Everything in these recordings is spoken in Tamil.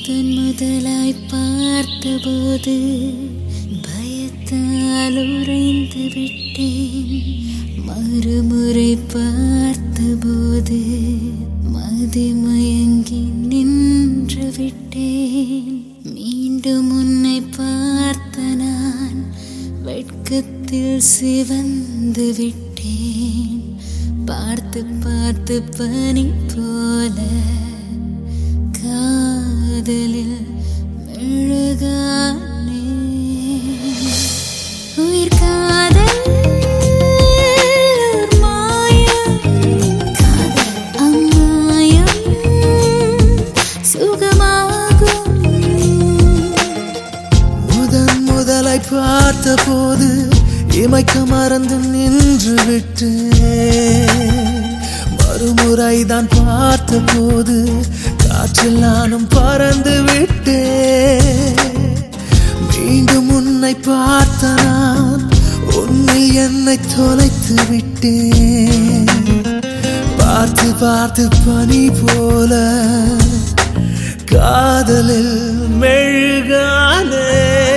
முதன் முதலாய் பார்த்தபோது பயத்தால் உறைந்து விட்டேன் மறுமுறை பார்த்தபோது மதிமயங்கி நின்று விட்டேன் மீண்டும் உன்னை பார்த்த நான் வெட்கத்தில் சிவந்து விட்டேன் பார்த்து பார்த்து பனி போல காதலில் மெழுகானே உயிர் காதல் ஒரு மாயம் அம்மாயம் சுகமாகும் முதன் முதலாய் பார்த்த போது இமைக்க மறந்து நின்று விட்டேன் மறுமுறை தான் பார்த்த போது காற்றில் நானும் பறந்து விட்டேன் மீண்டும் உன்னை பார்த்த நான் உன்னில் என்னை தொலைத்து விட்டேன் பார்த்து பார்த்து பனி போல காதலில் மெழுகானே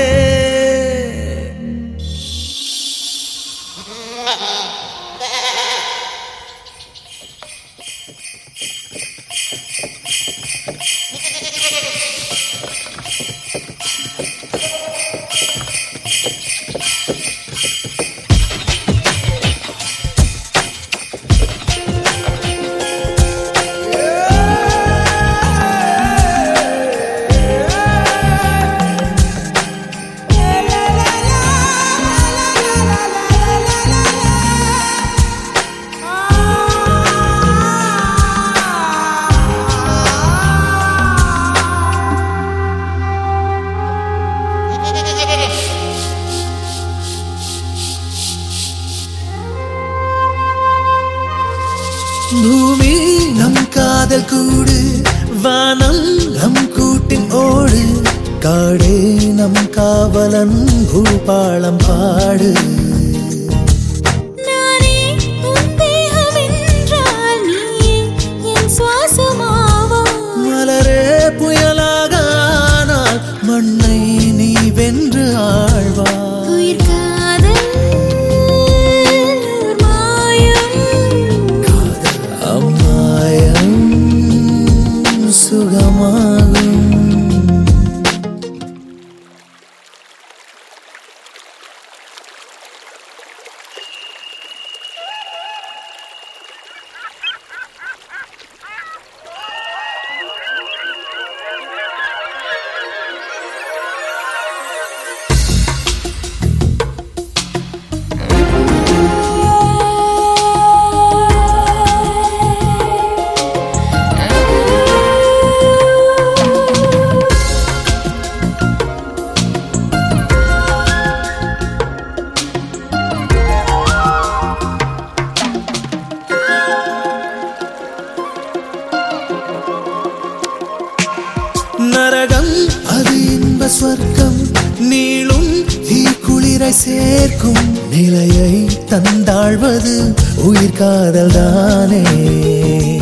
பூமி நம் காதல் கூடு வானம் நம் கூட்டின் ஓடு காடே நம் காவலன் பூபாளம் பாடு நானே உன் தேகம் என்றால் நீயே என் சுவாசமாவா மலரே புயலாக ஆனால் மண்ணை நீ வென்று ஆழ்வாய் உயிர் காதல் ஒரு மாயம் அம்மாயம் சுகமாகும் நரகம் அது இன்ப சொர்க்கம் நீளும் தீ குளிரை சேர்க்கும் நிலையை தந்தாழ்வது உயிர் காதல் தானே